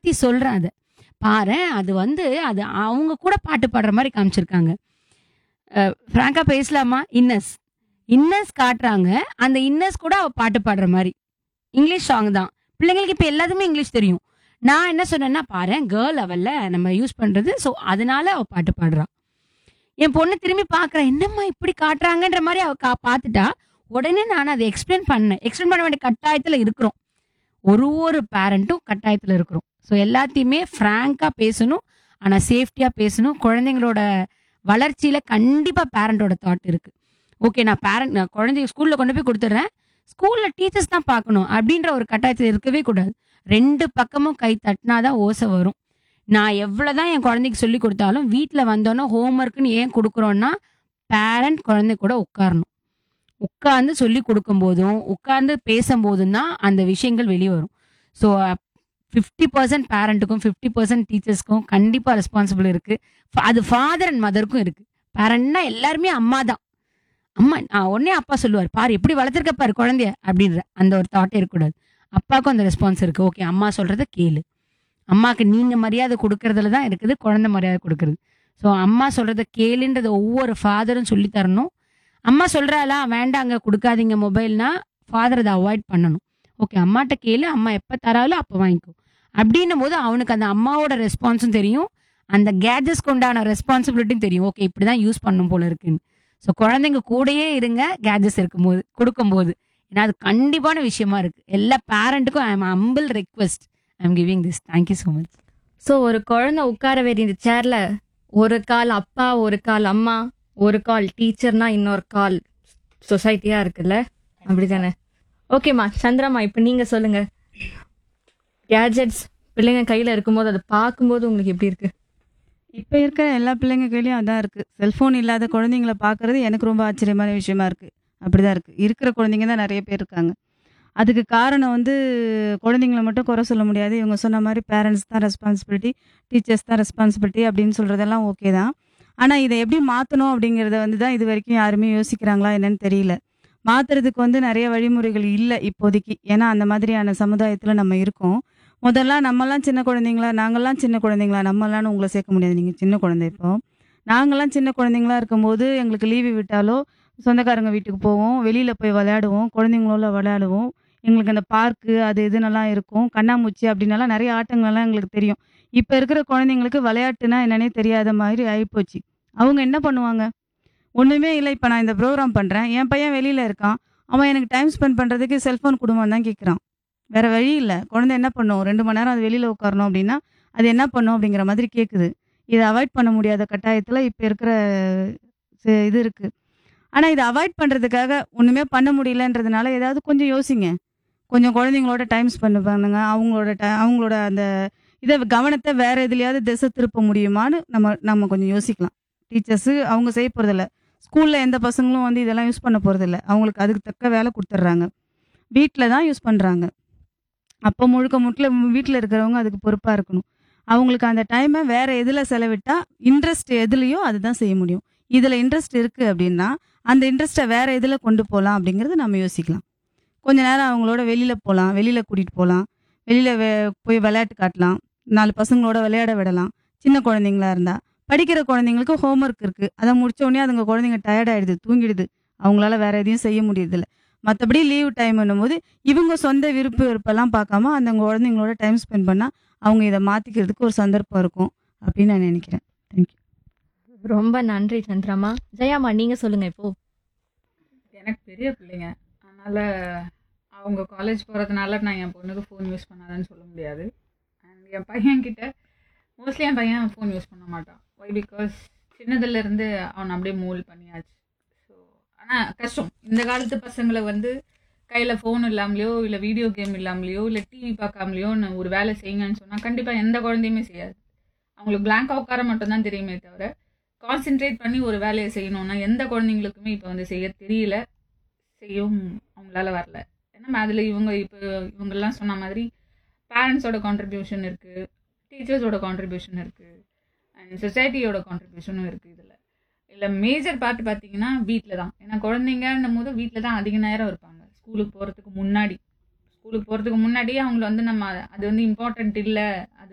மாத்தி சொல்றேன் அத. பாரேன் அது வந்து அது அவங்க கூட பாட்டு பாடுற மாரி காமிச்சிருக்காங்க. அ ஃப்ராங்கா பேசலாமா? இன்னஸ். இன்னஸ் காட்டுறாங்க. அந்த இன்னஸ் கூட அவ பாட்டு பாடுற மாரி. இங்கிலீஷ் சாங் தான். பிள்ளைங்களுக்கு இப்ப எல்லாத்துக்குமே இங்கிலீஷ் தெரியும். நான் என்ன சொன்னேன்னா, பாரேன் கேர்ள் அவள்ல நம்ம யூஸ் பண்றது. ஸோ அதனால அவ பாட்டு பாடுறா. என் பொண்ணு திரும்பி பார்க்குறா. என்னம்மா இப்படி காட்டுறாங்கன்ற மாரி அவ கா பார்த்துட்டா. உடனே நான் அத எக்ஸ்பிளைன் பண்ணேன். எக்ஸ்பிளைன் பண்ண வேண்டிய கட்டாயத்துல இருக்கிறோம். ஒரு ஒரு பேரண்ட்டும் கட்டாயத்துல இருக்கிறோம். ஸோ எல்லாத்தையுமே ஃப்ராங்கா பேசணும். ஆனா சேஃப்டியா பேசணும். குழந்தைங்களோட வளர்ச்சியில கண்டிப்பா பேரண்டோட தாட் இருக்கு. ஓகே நான் பேரண்ட் நான் குழந்தைய ஸ்கூல்ல கொண்டு போய் குடுத்துடுறேன். ஸ்கூல்ல டீச்சர்ஸ் தான் பார்க்கணும். அப்படின்ற ஒரு கட்டாயத்துல இருக்கவே கூடாது. 2 பக்கமும் கை தட்டினா தான் ஓசை வரும். நான் எவ்வளவுதான் என் குழந்தைக்கு சொல்லிக் குடுத்தாலும், வீட்ல வந்தோனே ஹோம் ஒர்க்ன்னு ஏன் குடுக்குறோம்னா, பேரண்ட் குழந்தை கூட உட்காரணும். உட்கார்ந்து சொல்லிக் குடுக்கும்போதும், உட்கார்ந்து பேசும்போதும் தான் அந்த விஷயங்கள் வெளிய வரும். ஸோ 50% பேரண்ட்டுக்கும், 50% டீச்சர்ஸ்க்கும் கண்டிப்பா ரெஸ்பான்சிபிள் இருக்கு. ஃப- அது ஃபாதர் அண்ட் மதருக்கும் இருக்கு. பேரண்ட்னா எல்லாருமே அம்மா தான். அம்மா அ உடனே அப்பா சொல்லுவாரு, "பாரு எப்படி வளர்த்துருக்க பாரு குழந்தைய" அப்படின்ற அந்த ஒரு தாட்டே இருக்கக்கூடாது. அப்பாவுக்கும் அந்த ரெஸ்பான்ஸ் இருக்கு. ஓகே அம்மா சொல்றத கேளு. அம்மாக்கு நீங்க மரியாதை குடுக்கறதுல தான் இருக்குது குழந்தை மரியாதை குடுக்குறது. ஸோ அம்மா சொல்றத கேளுன்றத ஒவ்வொரு ஃபாதரும் சொல்லி தரணும். அம்மா சொல்றாளா வேண்டாங்க குடுக்காதீங்க மொபைல்னா, ஃபாதர் அத அவாய்ட் பண்ணணும். ஓகே அம்மாட்ட கேளு. அம்மா எப்ப தராளோ அப்ப வாங்கிக்கோ. அப்படின்னும்போது அவனுக்கு அந்த அம்மாவோட ரெஸ்பான்ஸும் தெரியும். அந்த கேட்ஜெட்ஸ்க்கு உண்டான ரெஸ்பான்சிபிலிட்டியும் தெரியும். ஓகே இப்படிதான் யூஸ் பண்ணும் போல இருக்குன்னு. ஸோ குழந்தைங்க கூடயே இருங்க கேட்ஜெட்ஸ் இருக்கும்போது குடுக்கும்போது. ஏன்னா அது கண்டிப்பான விஷயமா இருக்கு. எல்லா பேரண்ட்டுக்கும் I am humble request. I am giving this. Thank you so much. So ஒரு குழந்தை உட்கார வேண்டிய சேர்ல ஒரு கால் அப்பா, ஒரு கால் அம்மா, ஒரு கால் டீச்சர்னா இன்னொரு கால் சொசைட்டியா இருக்குல்ல அப்படிதானே? ஓகேம்மா சந்திரம்மா இப்போ நீங்க சொல்லுங்க. கேட்ஜெட்ஸ் பிள்ளைங்க கையில இருக்கும்போது அதை பார்க்கும்போது உங்களுக்கு எப்படி இருக்கு? இப்ப இருக்கிற எல்லா பிள்ளைங்க கையிலயும் அதான் இருக்கு. செல்போன் இல்லாத குழந்தைங்கள பார்க்கறது எனக்கு ரொம்ப ஆச்சரியமான விஷயமா இருக்கு. அப்படிதான் இருக்கு. இருக்கிற குழந்தைங்க தான் நிறைய பேர் இருக்காங்க. அதுக்கு காரணம் வந்து குழந்தைங்கள மட்டும் குறை சொல்ல முடியாது. இவங்க சொன்ன மாரி பேரண்ட்ஸ் தான் ரெஸ்பான்சிபிலிட்டி, டீச்சர்ஸ் தான் ரெஸ்பான்சிபிலிட்டி அப்படின்னு சொல்றதெல்லாம் ஓகே தான். ஆனா இதை எப்படி மாத்தணும் அப்படிங்கிறத வந்து தான் இது வரைக்கும் யாருமே யோசிக்கிறாங்களா என்னன்னு தெரியல. மாத்துறதுக்கு வந்து நிறைய வழிமுறைகள் இல்ல இப்போதைக்கு. ஏன்னா அந்த மாதிரியான சமுதாயத்துல நம்ம இருக்கோம். முதல்ல நம்மலாம் சின்ன குழந்தைங்களா நாங்கலாம் சின்ன குழந்தைங்களா நம்மலாம்னு உங்கள சேர்க்க முடியாது. நீங்க சின்ன குழந்தை இப்போ. நாங்கலாம் சின்ன குழந்தைங்களா இருக்கும்போது எங்களுக்கு லீவு விட்டாலோ சொந்தக்காரங்க வீட்டுக்கு போவோம். வெளியில போய் விளையாடுவோம். குழந்தைங்களோட விளையாடுவோம். எங்களுக்கு அந்த பார்க்கு அது இதுன்னெல்லாம் இருக்கும். கண்ணாமூச்சி அப்படின்னெல்லாம் நிறைய ஆட்டங்கள்லாம் எங்களுக்கு தெரியும். இப்ப இருக்கிற குழந்தைங்களுக்கு விளையாட்டுனா என்னன்னே தெரியாத மாதிரி ஆயிப்போச்சு. அவங்க என்ன பண்ணுவாங்க? ஒண்ணுமே இல்ல. இப்ப நான் இந்த ப்ரோகிராம் பண்றேன். என் பையன் வெளியில இருக்கான். அவன் எனக்கு டைம் ஸ்பெண்ட் பண்றதுக்கு செல்போன் குடும்மான்னு தான் கேட்குறான். வேற வழி இல்ல. குழந்தை என்ன பண்ணும்? 2 மணி நேரம் அது வெளியில உட்காரணும் அப்படின்னா, அது என்ன பண்ணும் அப்படிங்கிற மாதிரி கேட்குது. இத அவாய்ட் பண்ண முடியாத கட்டாயத்துல இப்ப இருக்கிற ச இது இருக்கு. ஆனா இத அவாய்ட் பண்றதுக்காக ஒண்ணுமே பண்ண முடியலன்றதுனால ஏதாவது கொஞ்சம் யோசிங்க. கொஞ்சம் குழந்தைங்களோட டைம் ஸ்பெண்ட் பண்ணுங்க. அவங்களோட ட அவங்களோட அந்த இத கவனத்த வேற எதுலயாவது திசை திருப்ப முடியுமான்னு நம்ம நம்ம கொஞ்சம் யோசிக்கலாம். டீச்சர்ஸ் அவங்க செய்ய போறதில்ல. ஸ்கூல்ல எந்த பசங்களும் வந்து இதெல்லாம் யூஸ் பண்ண போறதில்ல. அவங்களுக்கு அதுக்கு தக்க வேலை குடுத்துடுறாங்க. வீட்ல தான் யூஸ் பண்றாங்க. அப்போ முழுக்க முழுக்க வீட்ல இருக்கிறவங்க அதுக்கு பொறுப்பா இருக்கணும். அவங்களுக்கு அந்த டைம வேற எதுல செலவிட்டா இன்ட்ரெஸ்ட் எதுலயோ அதுதான் செய்ய முடியும். இதுல இன்ட்ரெஸ்ட் இருக்கு அப்படின்னா, அந்த இன்ட்ரெஸ்ட்ட வேற எதுல கொண்டு போலாம் அப்படிங்கறத நம்ம யோசிக்கலாம். கொஞ்ச நேரம் அவங்களோட வெளியில போலாம். வெளியில கூட்டிட்டு போலாம். வெளியில வெ போய் விளையாட்டு காட்டலாம். 4 பசங்களோட விளையாட விடலாம். சின்ன குழந்தைங்களா இருந்தா. படிக்கிற குழந்தைங்களுக்கு ஹோம் ஒர்க் இருக்கு. அத முடிச்ச உடனே அதுங்க குழந்தைங்க டயர்ட் ஆயிடுது. தூங்கிடுது. அவங்களால வேற எதையும் செய்ய முடியறதில்ல. மத்தபடி லீவ் டைம்ன்னும்போது இவங்க சொந்த விருப்பு வெறுப்பெல்லாம் பார்க்காம அந்த குழந்தைங்களோட டைம் ஸ்பெண்ட் பண்ணா அவங்க இத மாத்திக்கிறதுக்கு ஒரு சந்தர்ப்பம் இருக்கும் அப்படின்னு நான் நினைக்கிறேன். Thank you. ரொம்ப நன்றி சந்திரம்மா. ஜெயாம்மா நீங்க சொல்லுங்க இப்போ. எனக்கு பெரிய பிள்ளைங்க. அதனால அவங்க காலேஜ் போறதுனால நான் என் பொண்ணுக்கு ஃபோன் யூஸ் பண்ணாதன்னு சொல்ல முடியாது. அண்ட் என் பையன்கிட்ட மோஸ்ட்லி என் பையன் ஃபோன் யூஸ் பண்ண மாட்டான். ஒய் பிகாஸ் சின்னதுல இருந்து அவன அப்படியே மோல்ட் பண்ணியாச்சு. ஸோ ஆனா கஷ்டம். இந்த காலத்து பசங்கள வந்து கையில ஃபோன் இல்லாமலயோ, இல்ல வீடியோ கேம் இல்லாமலயோ, இல்ல டிவி பார்க்காமலயோ நான் ஒரு வேலை செய்யுங்கன்னு சொன்னா கண்டிப்பா எந்த குழந்தையுமே செய்யாது. அவங்களுக்கு பிளாங்க்கா உட்கார மட்டும் தான் தெரியுமே தவிர, கான்சன்ட்ரேட் பண்ணி ஒரு வேலைய செய்யணும்னா எந்த குழந்தைங்களுக்குமே இப்ப வந்து செய்ய தெரியல. செய்யவும் அவங்களால வரல. ஏன்னா அதுல இவங்க இப்ப இவங்கலாம் சொன்ன மாதிரி பேரண்ட்ஸோட கான்ட்ரிபியூஷன் இருக்கு. டீச்சர்ஸோட கான்ட்ரிபியூஷன் இருக்கு. அண்ட் சொசைட்டியோட கான்ட்ரிபியூஷனும் இருக்கு இதுல. இதுல மேஜர் பார்ட் பார்த்தீங்கன்னா வீட்ல தான். ஏன்னா குழந்தைங்கன்னும்போது வீட்ல தான் அதிக நேரம் இருப்பாங்க. ஸ்கூலுக்கு போறதுக்கு முன்னாடி. ஸ்கூலுக்கு போறதுக்கு முன்னாடியே அவங்கள வந்து நம்ம அது வந்து இம்பார்ட்டன்ட் இல்ல. அது